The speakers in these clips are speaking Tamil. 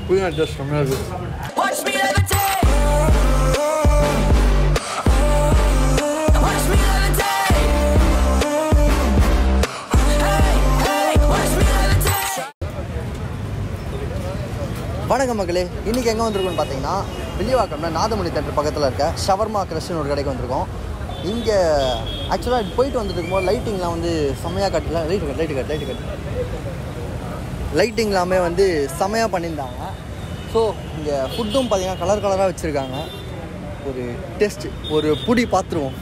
புதினா டேஸ்ட் செம்மையாக இருக்குது Watch me levitate. Watch me levitate. Hey, hey, watch me levitate. வணக்கம் மக்களே இன்றைக்கி எங்கே வந்திருக்கோம்னு பார்த்தீங்கன்னா வில்லிவாக்கம்னா நாதமணி தேட்டர் பக்கத்தில் இருக்க ஷவர்மா கிரஷ்னு ஒரு கடைக்கு வந்திருக்கோம் இங்கே ஆக்சுவலாக போயிட்டு வந்துட்டு இருக்கும்போது லைட்டிங்லாம் வந்து செம்மையாக கட்டல light cut light cut light cut lighting எல்லாமே வந்து செம்மையாக பண்ணியிருந்தாங்க ஸோ இங்கே ஃபுட்டும் பார்த்தீங்கன்னா கலர் கலராக வச்சுருக்காங்க ஒரு டெஸ்ட் ஒரு புடி பார்த்துருவோம்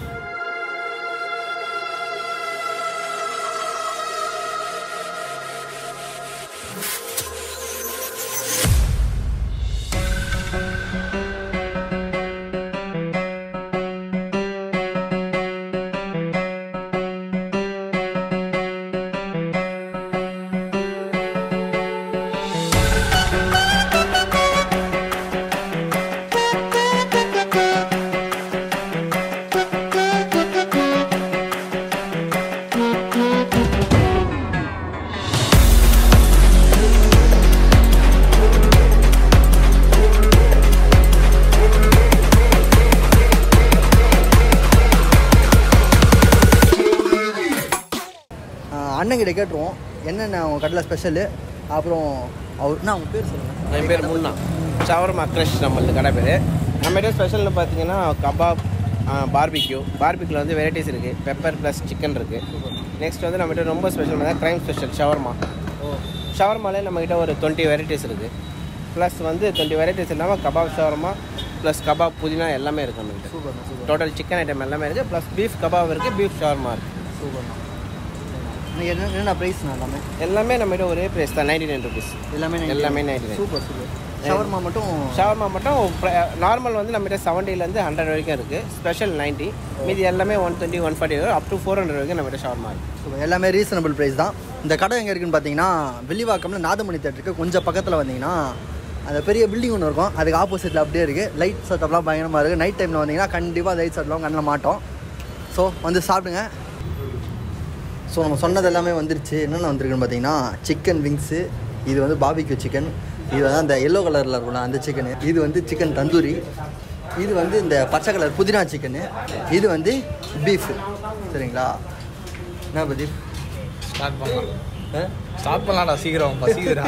அண்ணங்கிட்ட கேட்டுருவோம் என்னென்ன அவங்க கடையில் ஸ்பெஷலு அப்புறம் அவர் என்ன அவங்க பேர் சொல்லுங்கள் என் பேர் முன்னா ஷவர்மா க்ரஷ் நம்மளது கடை பேர் நம்மகிட்ட ஸ்பெஷல்னு பார்த்தீங்கன்னா கபாப் பார்பிக்யூ பார்பிக்யூவில் வந்து வெரைட்டிஸ் இருக்குது பெப்பர் ப்ளஸ் சிக்கன் இருக்குது நெக்ஸ்ட் வந்து நம்மகிட்ட ரொம்ப ஸ்பெஷல் பார்த்தா க்ரைம் ஸ்பெஷல் ஷவர்மா ஷவர்மாலே நம்மகிட்ட ஒரு டுவெண்ட்டி வெரைட்டிஸ் இருக்குது ப்ளஸ் வந்து டுவெண்ட்டி வெரைட்டிஸ் இல்லாமல் கபாப் ஷவர்மா ப்ளஸ் கபாப் புதினா எல்லாமே இருக்குது நம்மகிட்ட சூப்பர்ண்ணா சூப்பர் டோட்டல் சிக்கன் ஐட்டம் எல்லாமே இருக்குது ப்ளஸ் பீஃப் கபாப் இருக்குது பீஃப் ஷவர்மா இருக்குது சூப்பர்ண்ணா நீங்கள் என்ன என்னென்ன ப்ரைஸ்ண்ணா எல்லாமே எல்லாமே நம்மகிட்ட ஒரே ப்ரைஸ் தான் நைன்டி நைன் ருபீஸ் எல்லாமே எல்லாமே 99. சூப்பர் சூப்பர் ஷவர்மா மட்டும் ஷவர்மா மட்டும் நார்மல் வந்து நம்மகிட்ட செவன்ட்டிலேருந்து ஹண்ட்ரட் வரைக்கும் இருக்குது ஸ்பெஷல் 90 மீதி எல்லாமே one twenty one forty up to four hundred வரைக்கும் நம்மகிட்ட ஷவர்மா இருக்குது சூப்பர் எல்லாமே ரீசனபிள் ப்ரைஸ் தான் இந்த கடை எங்கே இருக்குன்னு பார்த்தீங்கன்னா வில்லிவாக்கம்ல நாதமணி தேட்டருக்கு கொஞ்சம் பக்கத்தில் வந்தீங்கன்னா அந்த பெரிய பில்டிங் ஒன்று இருக்கும் அதுக்கு ஆப்போசிட்டில் அப்படியே இருக்குது லைட் செட்டப்லாம் பயங்கரமாக இருக்குது நைட் டைமில் வந்தீங்கன்னா கண்டிப்பாக லைட் செட்டப்லாம் கண்ணில் மாட்டோம் ஸோ வந்து சாப்பிடுங்க ஸோ நம்ம சொன்னது எல்லாமே வந்துருச்சு என்னென்ன வந்திருக்குன்னு பார்த்தீங்கன்னா சிக்கன் விங்ஸு இது வந்து பாபிக்யூ சிக்கன் இது வந்து அந்த எல்லோ கலரில் இருக்கும்ல அந்த சிக்கனு இது வந்து சிக்கன் தந்தூரி இது வந்து இந்த பச்சை கலர் புதினா சிக்கனு இது வந்து பீஃபு சரிங்களா என்ன பிரதீப் ஸ்டார்ட் பண்ணலாம் ஆ? ஸ்டார்ட் பண்ணலாம்டா சீக்கிரம் பசிக்குதுடா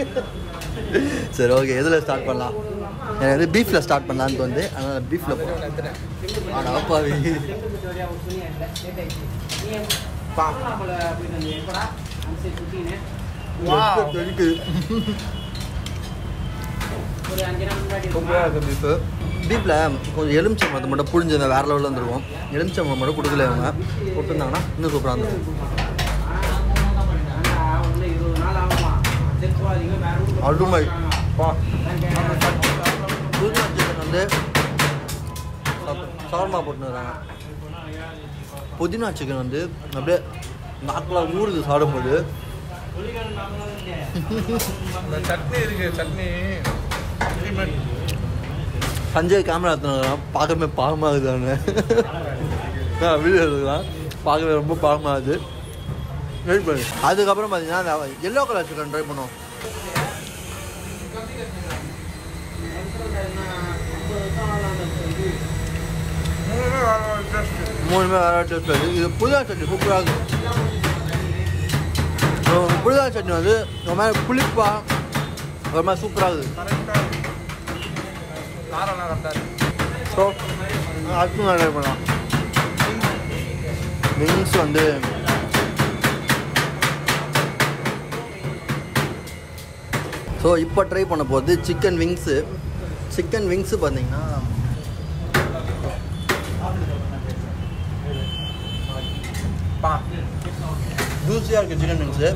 சரி ஓகே எதில் ஸ்டார்ட் பண்ணலாம் எனக்கு வந்து பீஃபில் ஸ்டார்ட் பண்ணலான்னு தோணுது அதனால் பீஃபில் போகிறேன் ஆனால் அப்பாவி இருக்குது சூப்பராக இருக்குது பீஃபு பீஃபில் கொஞ்சம் எலுமிச்சம்பழத்தை மட்டும் புழிஞ்சு வேறு லெவலில் வந்துருக்கும் எலுமிச்சம்பழம் மட்டும் கொடுக்கல இவங்க கொடுத்துருந்தாங்கன்னா இன்னும் சூப்பராக இருந்திருக்கும் அருமை பா புதினா சிக்கன் வந்து சவர்மா போட்டுருக்காங்க புதினா சிக்கன் வந்து அப்படியே நாக்கில் ஊறுது சாப்பிடும்போது இந்த சட்னி இருக்கு சட்னி ultimate. சஞ்சய் கேமரா எடுத்துனா பார்க்கவே பாகமாகுது அவனு நான் வீடியோ எடுக்கலாம் பார்க்கவே ரொம்ப பாகமாகுது வெயிட் பண்ணு அதுக்கப்புறம் பார்த்தீங்கன்னா அந்த எல்லோ கலர் சிக்கன் ட்ரை பண்ணுவோம் மூணுமே வேற வேற taste. மூணுமே வேறு டேஸ்ட் வருது இது புதினா சட்னி சூப்பராக இருக்குது ஸோ புதினா சட்னி வந்து ஒரு மாதிரி புளிப்பாக ஒரு மாதிரி சூப்பராக இருக்குது Correct ஆ இருக்கு. காரம்லாம் கரெக்டாக இருக்கு ஸோ அதுக்கும் ட்ரை பண்ணலாம் விங்ஸ் வந்து ஸோ இப்போ ட்ரை பண்ண போகிறது சிக்கன் விங்ஸு சிக்கன் விங்ஸு பார்த்தீங்கன்னா பா ஜூஸியாக இருக்குது சிக்கன் விங்ஸு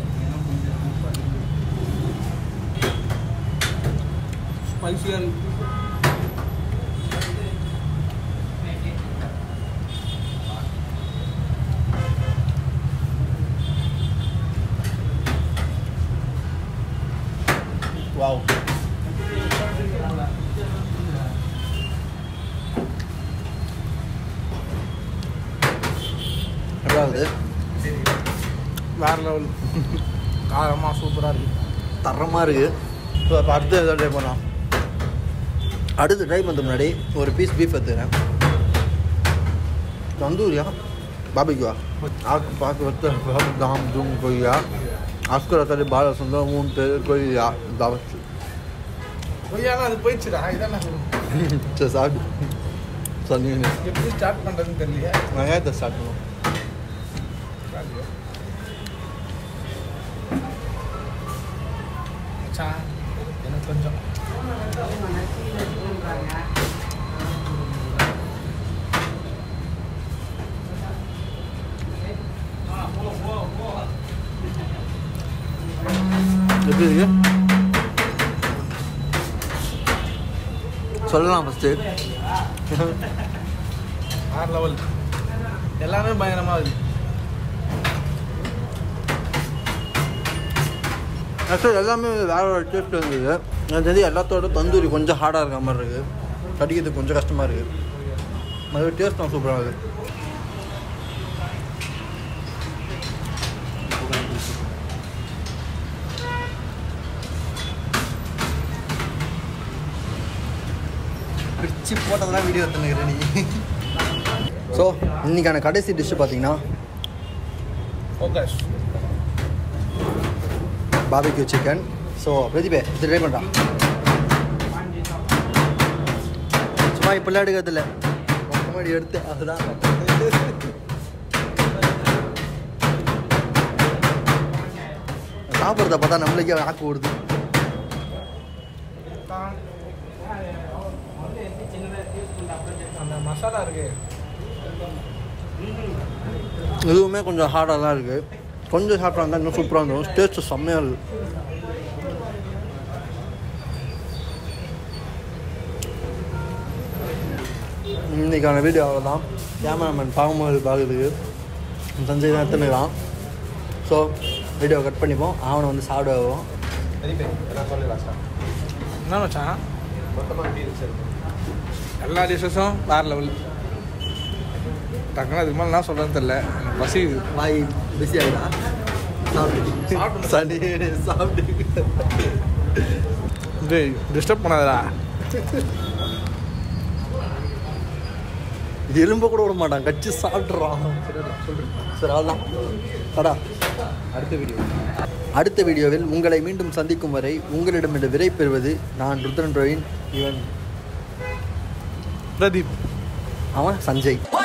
ஸ்பைசியாக வாவ் எப்படாவது வேற லெவல் காரமாக சூப்பராக இருக்கு தரமாக இருக்குது ஸோ அப்போ அடுத்து எதாவது ட்ரை பண்ணலாம் அடுத்து ட்ரை பண்ணுறது முன்னாடி ஒரு பீஸ் பீஃப் எடுத்துக்கிறேன் தந்தூரியா பாபிக்குவா ஆக்கு பார்த்து வச்சு தாம் தூம் கொய்யா அஸ்கர தடி பால சொந்தம் மூணு பேர் கொய்யா தவச்சு கொய்யாலாம் அது போயிடுச்சுடா இதான் நான் சொல்லுவேன். சரி சாப்பிட்டு சொன்னீங்க எப்படி ஸ்டார்ட் பண்ணுறதுன்னு தெரியலையா நான் ஏன் ஸ்டார்ட் பண்ணுவோம் மச்சான், எனக்கு கொஞ்சம் எப்படி இருக்கு சொல்லலாம் ஃபஸ்ட்டு ஆறு லெவல் எல்லாமே பயங்கரமாக இருக்கு ஆக்சுவலி எல்லாமே வேற ஒரு டேஸ்ட் இருந்தது எனக்கு தெரிஞ்சு எல்லாத்தோட தந்தூரி கொஞ்சம் ஹார்டாக இருக்க மாதிரி இருக்குது கடிக்கிறதுக்கு கொஞ்சம் கஷ்டமாக இருக்குது அது டேஸ்ட் தான் சூப்பராக இருக்குது பிரிச்சு போட்டதெல்லாம் வீடியோ எடுத்துனுக்கிற நீ ஸோ இன்னைக்கான கடைசி டிஷ்ஷு பார்த்தீங்கன்னா ஃபோக்கஸ் பாபிக்யூ சிக்கன் ஸோ பிரதீபே இது ட்ரை பண்ணுறான் சும்மா இப்பெல்லாம் எடுக்கிறது இல்லை முன்னாடி எடுத்து அதுதான் சாப்பிட்றத பார்த்தா நம்மளுக்கே ஆக்கு விடுது அந்த மசாலா இருக்கு இதுவுமே கொஞ்சம் ஹார்டாக தான் இருக்குது கொஞ்சம் சாப்பிட்றா இருந்தால் இன்னும் சூப்பராக இருந்துடும் டேஸ்ட்டு செம்மையாக இருக்குது இன்னைக்கான வீடியோ அவ்வளோதான் கேமராமேன் பாகும்போது பார்க்குறதுக்கு சஞ்சய் தான் எடுத்துனுக்கிறான் ஸோ வீடியோ கட் பண்ணிப்போம் அவனை வந்து சாப்பிட வைப்போம் என்ன மச்சான் எல்லா டிஷ்ஷஸும் வேற லெவல் டக்குனு அதுக்கு மேலே என்ன சொல்கிறேன்னு தெரில எனக்கு பசி வாய் பிஸி ஆகிடா சாப்பிட்டு சனி சாப்பிட்டு டேய் டிஸ்டர்ப் பண்ணாதடா எலும்ப கூட விட மாட்டான் கச்சி சாப்பிட்றான் சரி அவ்வளோதான் கடா அடுத்த வீடியோ அடுத்த வீடியோவில் உங்களை மீண்டும் சந்திக்கும் வரை உங்களிடமிருந்து விடை பெறுவது நான் ருத்ரன் ரவின் இவன் பிரதீப் அவன் சஞ்சய்